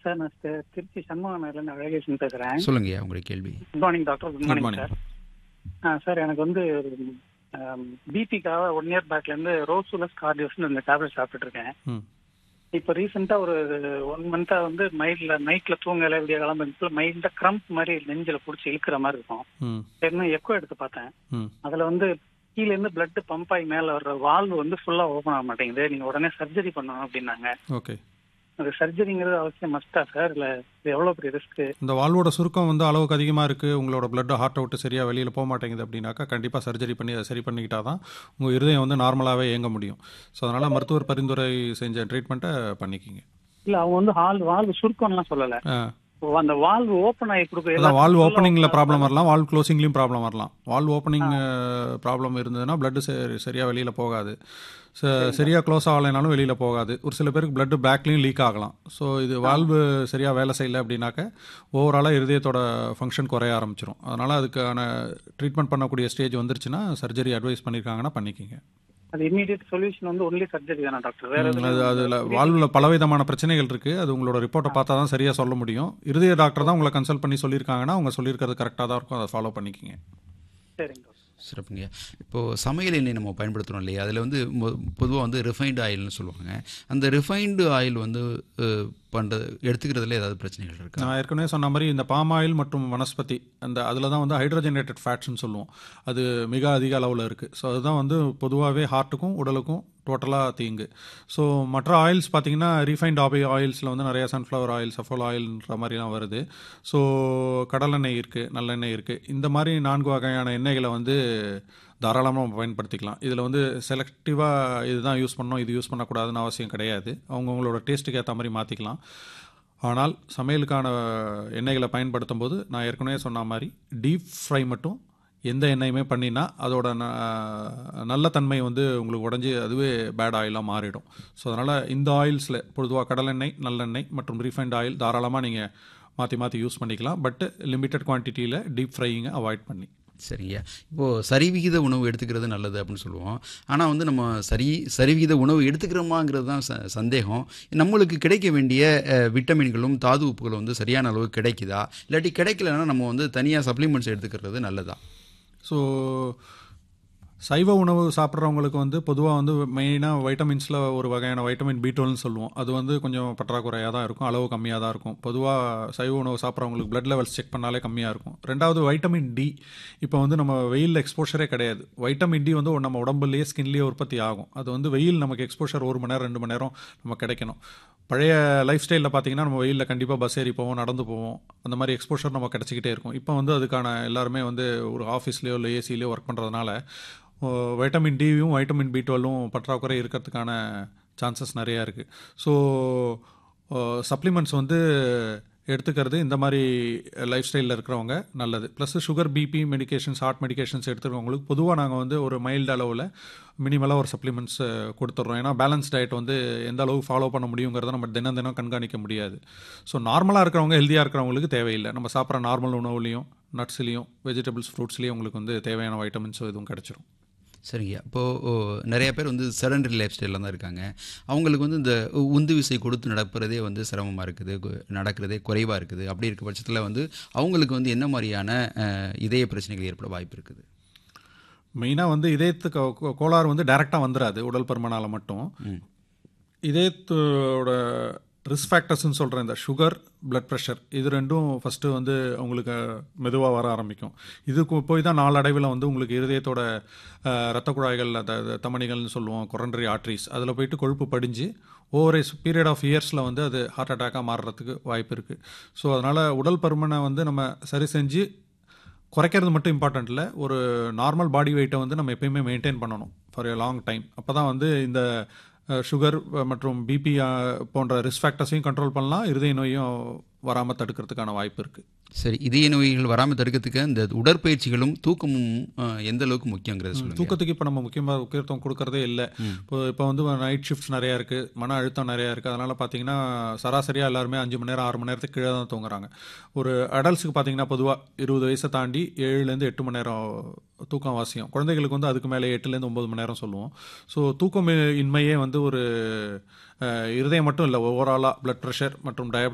Sir நான் தி- திருச்சி சண்முக நகர்லேருந்து அழகேசன் பேசுகிறேன் சொல்லுங்கய்யா உங்களுடைய கேள்வி good morning doctor good Good morning morning. Sir ஆ சார் எனக்கு வந்து பிபிக்காக ஒன் இயர் பேக்லேருந்து ரோசூலஸ் கார்டியோஸ்னு இந்த டேப்லெட் சாப்பிட்டுட்டு இருக்கேன் ம் இப்போ ரீசெண்டாக ஒரு ஒன் மந்த்தாக வந்து மைண்டில் நைட்டில் தூங்கல விடிய கிளம்பு மைண்டில் க்ரம்ப் மாதிரி நெஞ்சில் பிடிச்சி இழுக்கிற மாதிரி இருக்கும் ம் சரின்னு எக்கோ எடுத்து பார்த்தேன் ம் அதில் வந்து கீழ இருந்து பிளட் பம்ப் ஆகி மேலே வர்ற வால்வு வந்து ஃபுல்லாக ஓப்பன் ஆக மாட்டேங்குது நீங்கள் உடனே சர்ஜரி பண்ணணும் அப்படின்னாங்க ஓகே அது சர்ஜரிங்கிறது அவசியம் மஸ்டா சார் இல்லை இது எவ்வளோ பெரிய ரிஸ்க்கு இந்த வால்வோட சுருக்கம் வந்து அளவுக்கு அதிகமாக இருக்குது உங்களோட blood ஹார்ட் விட்டு சரியாக வெளியில் போக மாட்டேங்குது அப்படின்னாக்கா கண்டிப்பாக சர்ஜரி பண்ணி அதை சரி பண்ணிக்கிட்டா தான் உங்கள் இருதயம் வந்து நார்மலாகவே இயங்க முடியும் ஸோ அதனால் மருத்துவர் பரிந்துரை செஞ்ச ட்ரீட்மெண்ட்டை பண்ணிக்கிங்க இல்லை அவங்க வந்து ஹால் வால்வு சுருக்கம்லாம் சொல்லலை ஆ அந்த வால்வு ஓப்பன் ஆகி கொடுக்க அதான் வால்வ் ஓப்பனிங்கில் ப்ராப்ளம் வரலாம் வால்வ் க்ளோசிங்லேயும் ப்ராப்ளம் வரலாம் வால்வ் ஓப்பனிங் ப்ராப்ளம் இருந்ததுன்னா blood சரி சரியாக வெளியில் போகாது ச சரியாக க்ளோஸ் ஆகலைனாலும் வெளியில் போகாது ஒரு சில பேருக்கு blood பேக்லேயும் லீக் ஆகலாம் ஸோ இது வால்வு சரியாக வேலை செய்யலை அப்படின்னாக்க ஓவராலாக இருதயத்தோட ஃபங்க்ஷன் குறைய ஆரம்பிச்சிரும் அதனால் அதுக்கான ட்ரீட்மெண்ட் பண்ணக்கூடிய ஸ்டேஜ் வந்துருச்சுன்னா சர்ஜரி அட்வைஸ் பண்ணியிருக்காங்கன்னா பண்ணிக்கிங்க அது இமீடியட் சொல்யூஷன் வந்து ஒன்லி சர்ஜரி தானே டாக்டர் வேற ம், அது அதில் வாழ்வில் பலவிதமான பிரச்சனைகள் இருக்குது அது உங்களோட ரிப்போர்ட்டை பார்த்தா தான் சரியாக சொல்ல முடியும் இருதய டாக்டர் தான் உங்களை கன்சல்ட் பண்ணி சொல்லியிருக்காங்கன்னா அவங்க சொல்லியிருக்கிறது கரெக்டாக தான் இருக்கும் அதை ஃபாலோ பண்ணிக்கிங்க சரிங்க டாக்டர் சிறப்புங்க இப்போது சமையல் எண்ணெய் நம்ம பயன்படுத்துகிறோம் இல்லையா அதில் வந்து பொதுவாக வந்து ரிஃபைன்டு ஆயில்னு சொல்லுவாங்க அந்த ரிஃபைன்டு ஆயில் வந்து பண்ணுறது எடுத்துக்கிறதுல ஏதாவது பிரச்சனைகள் இருக்கா நான் ஏற்கனவே சொன்ன மாதிரி இந்த பாம் ஆயில் மற்றும் வனஸ்பதி அந்த அதில் தான் வந்து ஹைட்ரோஜனேட்டட் ஃபேட்ஸ்னு சொல்லுவோம் அது மிக அதிக அளவில் இருக்குது ஸோ அதுதான் வந்து பொதுவாகவே ஹார்ட்டுக்கும் உடலுக்கும் டோட்டலாக தீங்கு ஸோ மற்ற ஆயில்ஸ் பார்த்தீங்கன்னா ரீஃபைண்ட் ஆபி ஆயில்ஸில் வந்து நிறைய சன்ஃப்ளவர் ஆயில் சஃபோல் ஆயில்ன்ற மாதிரிலாம் வருது ஸோ கடலெண்ணெய் இருக்குது நல்லெண்ணெய் இருக்குது இந்த மாதிரி நான்கு வகையான எண்ணெய்களை வந்து தாராளமாக நம்ம பயன்படுத்திக்கலாம் இதில் வந்து செலக்டிவாக இதுதான் யூஸ் பண்ணணும் இது யூஸ் பண்ணக்கூடாதுன்னு அவசியம் கிடையாது அவங்கவுங்களோட டேஸ்ட்டுக்கு ஏற்ற மாதிரி மாற்றிக்கலாம் ஆனால் சமையலுக்கான எண்ணெய்களை பயன்படுத்தும் போது நான் ஏற்கனவே சொன்ன மாதிரி டீப் ஃப்ரை மட்டும் எந்த எண்ணெயுமே பண்ணினா அதோட ந- நல்ல தன்மை வந்து உங்களுக்கு உடஞ்சி அதுவே பேட் ஆயிலாக மாறிடும் ஸோ அதனால் இந்த ஆயில்ஸில் பொதுவாக கடலெண்ணெய் நல்லெண்ணெய் மற்றும் ரீஃபைண்ட் ஆயில் தாராளமாக நீங்கள் மாற்றி மாற்றி யூஸ் பண்ணிக்கலாம் பட் லிமிட்டட் குவான்டிட்டியில் டீப் ஃப்ரையிங்கை அவாய்ட் பண்ணி சரிங்க இப்போது சரிவிகித உணவு எடுத்துக்கிறது நல்லது அப்படின்னு சொல்லுவோம் ஆனால் வந்து நம்ம சரி சரிவிகித உணவு எடுத்துக்கிறோமாங்கிறது தான் ச சந்தேகம் நம்மளுக்கு கிடைக்க வேண்டிய அஹ், விட்டமின்களும் தாது உப்புகளும் வந்து சரியான அளவு கிடைக்குதா இல்லாட்டி கிடைக்கலன்னா நம்ம வந்து தனியாக சப்ளிமெண்ட்ஸ் எடுத்துக்கிறது நல்லதா ஸோ சைவ உணவு சாப்பிட்றவங்களுக்கு வந்து பொதுவாக வந்து மெயினாக வைட்டமின்ஸில் ஒரு வகையான வைட்டமின் பீட்டோல்னு சொல்லுவோம் அது வந்து கொஞ்சம் பற்றாக்குறையாக தான் இருக்கும் அளவு கம்மியாக தான் இருக்கும் பொதுவாக சைவ உணவு சாப்பிட்றவங்களுக்கு blood லெவல்ஸ் செக் பண்ணாலே கம்மியாக இருக்கும் ரெண்டாவது வைட்டமின் டி இப்போ வந்து நம்ம வெயில் எக்ஸ்போஷரே கிடையாது வைட்டமின் டி வந்து நம்ம உடம்புலேயே ஸ்கின்லேயே உற்பத்தி ஆகும் அது வந்து வெயில் நமக்கு எக்ஸ்போஷர் ஒரு மணி நேரம் ரெண்டு மணி நேரம் நம்ம கிடைக்கணும் பழைய லைஃப் ஸ்டைலில் பார்த்தீங்கன்னா நம்ம வெயிலில் கண்டிப்பாக பஸ் ஏறி போவோம் நடந்து போவோம் அந்த மாதிரி எக்ஸ்போஷர் நம்ம கிடச்சிக்கிட்டே இருக்கும் இப்போ வந்து அதுக்கான எல்லாருமே வந்து ஒரு ஆஃபீஸ்லேயோ இல்லை ஏசிலேயோ ஒர்க் பண்ணுறதுனால வைட்டமின் டியும் வைட்டமின் பி டுவெல்லும் பற்றாக்குறை இருக்கிறதுக்கான சான்சஸ் நிறையா இருக்குது ஸோ சப்ளிமெண்ட்ஸ் வந்து எடுத்துக்கிறது இந்த மாதிரி லைஃப் ஸ்டைலில் இருக்கிறவங்க நல்லது plus sugar BP medications heart medications எடுத்துக்கிறவங்களுக்கு பொதுவாக நாங்கள் வந்து ஒரு மைல்டு அளவில் மினிமலாக ஒரு சப்ளிமெண்ட்ஸ் கொடுத்துட்றோம் ஏன்னா பேலன்ஸ் டயட் வந்து எந்த அளவு ஃபாலோ பண்ண முடியுங்கிறத நம்ம தினம் தினம் கண்காணிக்க முடியாது ஸோ நார்மலாக இருக்கிறவங்க ஹெல்த்தியாக இருக்கிறவங்களுக்கு தேவையில்லை நம்ம சாப்பிட்ற நார்மல் உணவுலையும் நட்ஸ்லேயும் வெஜிடபிள்ஸ் ஃப்ரூட்ஸ்லேயும் உங்களுக்கு வந்து தேவையான வைட்டமின்ஸும் இதுவும் கிடச்சிரும் சரிங்க இப்போது நிறைய பேர் வந்து செடண்டரி லைஃப் ஸ்டைலில் தான் இருக்காங்க அவங்களுக்கு வந்து இந்த உந்து விசை கொடுத்து நடப்புறதே வந்து சிரமமாக இருக்குது கு- நடக்கிறதே குறைவாக இருக்குது அப்படி இருக்க பட்சத்தில் வந்து அவங்களுக்கு வந்து என்ன மாதிரியான அஹ், இதய பிரச்சனைகள் ஏற்பட வாய்ப்பு இருக்குது மெயினாக வந்து இதயத்துக்கு கோ- கோளாறு வந்து டைரெக்டாக வந்துடாது உடல் பருமனால் மட்டும் ம். இதயத்தோட ரிஸ்க் ஃபேக்டர்ஸ்னு சொல்கிற இந்த சுகர் பிளட் ப்ரெஷர் இது ரெண்டும் ஃபஸ்ட்டு வந்து உங்களுக்கு மெதுவாக வர ஆரம்பிக்கும் இதுக்கு போய் தான் நாளடைவில் வந்து உங்களுக்கு இருதயத்தோட அஹ், இரத்த குழாய்கள் அந்த அந்த தமனிகள்னு சொல்லுவோம் கொரண்டரி ஆர்ட்ரிஸ் அதில் போயிட்டு கொழுப்பு படிஞ்சு ஓவர் பீரியட் ஆஃப் இயர்ஸில் வந்து அது ஹார்ட் அட்டாக்காக மாறுறதுக்கு வாய்ப்பு இருக்குது ஸோ அதனால் உடல் பருமனை வந்து நம்ம சரி செஞ்சு குறைக்கிறது மட்டும் இம்பார்ட்டன்ட் இல்லை ஒரு நார்மல் பாடி வெயிட்டை வந்து நம்ம எப்பயுமே மெயின்டைன் பண்ணணும் ஃபார் எ லாங் டைம் அப்போ தான் வந்து இந்த சுகர் மற்றும் பிபி போன்ற ரிஸ்க் ஃபேக்டர்ஸையும் கண்ட்ரோல் பண்ணலாம் இருதய நோயும் வராமல் தடுக்கிறதுக்கான வாய்ப்பு இருக்குது சரி இதய நோய்கள் வராமல் தடுக்கிறதுக்கு இந்த உடற்பயிற்சிகளும் தூக்கமும் அஹ், எந்த அளவுக்கு முக்கியங்கிறது சொல்லுங்கள் தூக்கத்துக்கு இப்போ நம்ம முக்கியமாக முக்கியத்துவம் கொடுக்கறதே இல்லை இப்போ இப்போ வந்து நைட் ஷிஃப்ட்ஸ் நிறையா இருக்குது மன அழுத்தம் நிறையா இருக்குது அதனால் பார்த்தீங்கன்னா சராசரியாக எல்லாருமே அஞ்சு மணி நேரம் ஆறு மணி நேரத்துக்கு கீழே தான் தூங்குறாங்க ஒரு அடல்ட்ஸுக்கு பார்த்தீங்கன்னா பொதுவாக இருபது வயசை தாண்டி ஏழுலேருந்து எட்டு மணி நேரம் தூக்கம் அவசியம் குழந்தைகளுக்கு வந்து அதுக்கு மேலே எட்டுலேருந்து ஒம்பது மணி நேரம் சொல்லுவோம் ஸோ தூக்கம் இன்மையே வந்து ஒரு அஹ், இருதயம் மட்டும் இல்லை ஓவராலாக பிளட் ப்ரெஷர் மற்றும் டயபெட்டிஸ்